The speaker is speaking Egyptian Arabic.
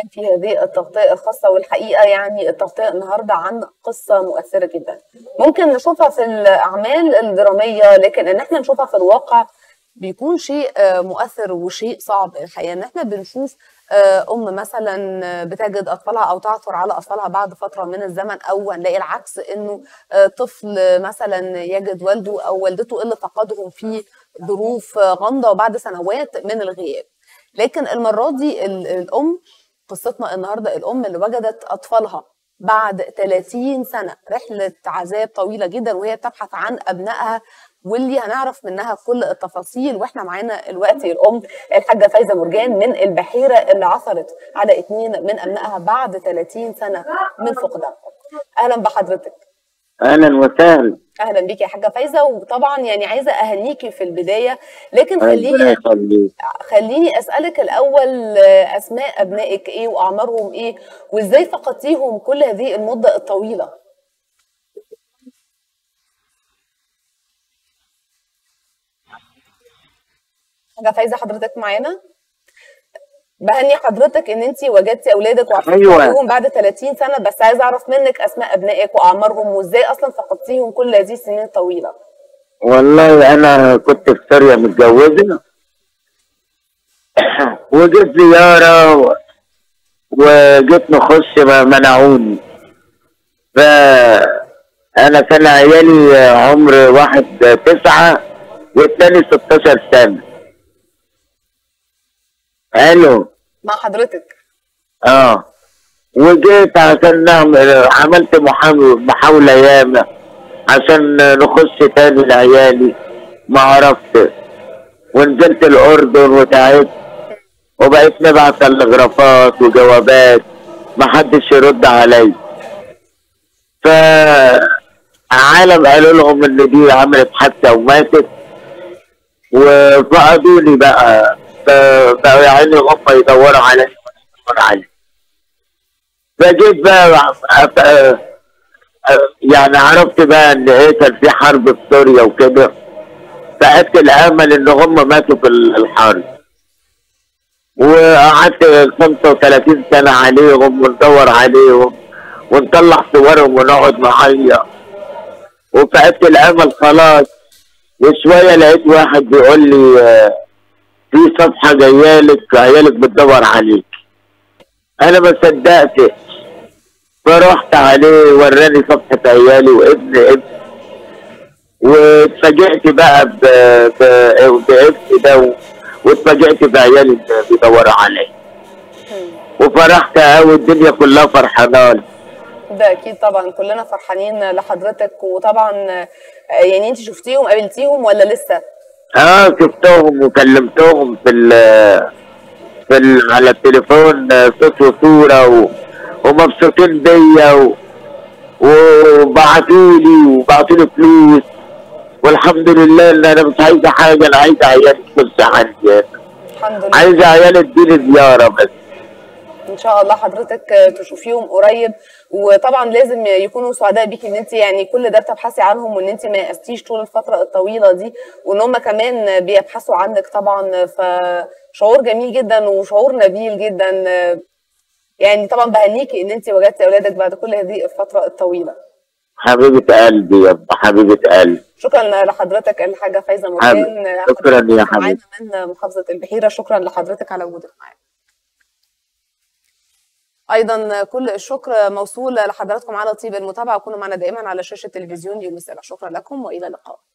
في هذه التغطية الخاصة والحقيقة يعني التغطية النهاردة عن قصة مؤثرة جدا ممكن نشوفها في الأعمال الدرامية لكن إن احنا نشوفها في الواقع بيكون شيء آه، مؤثر وشيء صعب الحقيقة إن احنا بنشوف آه، أم مثلا بتجد أطفالها أو تعثر على أطفالها بعد فترة من الزمن أو نلاقي العكس إنه آه، طفل مثلا يجد والده أو والدته اللي فقدهم في ظروف غامضة وبعد سنوات من الغياب لكن المرة دي ال- الأم قصتنا النهاردة الأم اللي وجدت أطفالها بعد 30 سنة رحلة عذاب طويلة جدا وهي بتبحث عن أبنائها واللي هنعرف منها كل التفاصيل واحنا معانا الوقت الأم الحاجة فايزة مرجان من البحيرة اللي عثرت على اتنين من أبنائها بعد 30 سنة من فقدانهم أهلا بحضرتك اهلا وسهلا اهلا بيك يا حاجه فايزه وطبعا يعني عايزه اهنيكي في البدايه لكن ربنا خليني يخليك خليني اسالك الاول آه، اسماء ابنائك ايه واعمارهم ايه وازاي فقدتيهم كل هذه المده الطويله حاجه فايزه حضرتك معانا بهني حضرتك ان انت وجدتي اولادك أيوة. وعرفتيهم بعد 30 سنه بس عايزه اعرف منك اسماء ابنائك واعمارهم وازاي اصلا فقدتيهم كل هذه السنين الطويله والله انا كنت في سوريا متجوزه وجيت زياره و... وجيت نخش ما منعوني ف انا كان عيالي عمر واحد تسعة والتاني 16 سنة الو مع حضرتك اه وجيت عشان نعمل عملت محاولة محاولة ياما عشان نخش تاني لعيالي ما عرفت ونزلت الأردن وتعبت وبقيت نبعت تلغرافات وجوابات ما حدش يرد علي ف عالم قالوا لهم ان دي عملت حادثه وماتت وفقدوني بقى بقوا يعني هم يدوروا علي وأنا أدور علي فجيت بقى أ- أ- يعني عرفت بقى ان ايه كان في حرب في سوريا وكده فقدت الامل ان هم ماتوا في ال- الحرب وقعدت 35 سنه عليهم وندور عليهم ونطلع صورهم ونقعد نعيط وفقدت الامل خلاص وشويه لقيت واحد بيقول لي آه، في صفحه جايالك عيالك بتدور عليك انا ما صدقتش فرحت عليه وراني صفحة عيالي وابن ابن واتفاجئت بقى ب- ب- بابني ده و- واتفاجئت بعيالي اللي بيدوروا عليا وفرحت قوي الدنيا كلها فرحانة لي. ده اكيد طبعا كلنا فرحانين لحضرتك وطبعا آه، يعني انت شفتيهم قابلتيهم ولا لسه اه شفتهم وكلمتهم في ال في ال على التليفون آه، صوت وصورة و- ومبسوطين بيا و- وبعتوا لي وبعتوا لي فلوس والحمد لله ان انا مش عايزه حاجه انا عايزه عيالي تخش عندي الحمد لله عايزه عيالي تجيلي زياره بس ان شاء الله حضرتك آه، تشوفيهم قريب وطبعا لازم يكونوا سعداء بيكي ان انت يعني كل ده بتبحثي عنهم وان انت ما يأستيش طول الفتره الطويله دي وان هم كمان بيبحثوا عنك طبعا فشعور جميل جدا وشعور نبيل جدا آه، يعني طبعا بهنيكي ان انت وجدتي اولادك بعد كل هذه الفتره الطويله حبيبه قلبي يا ابا حبيبه قلبي شكرا لحضرتك الحاجه فايزه مرجان حبيبي. شكراً يا حضرتك معانا حبيبي. من محافظه البحيره شكرا لحضرتك على وجودك معانا ايضا كل الشكر موصول لحضراتكم على طيب المتابعه وكونوا معنا دائما على شاشه تلفزيون يوم السابع شكرا لكم والى اللقاء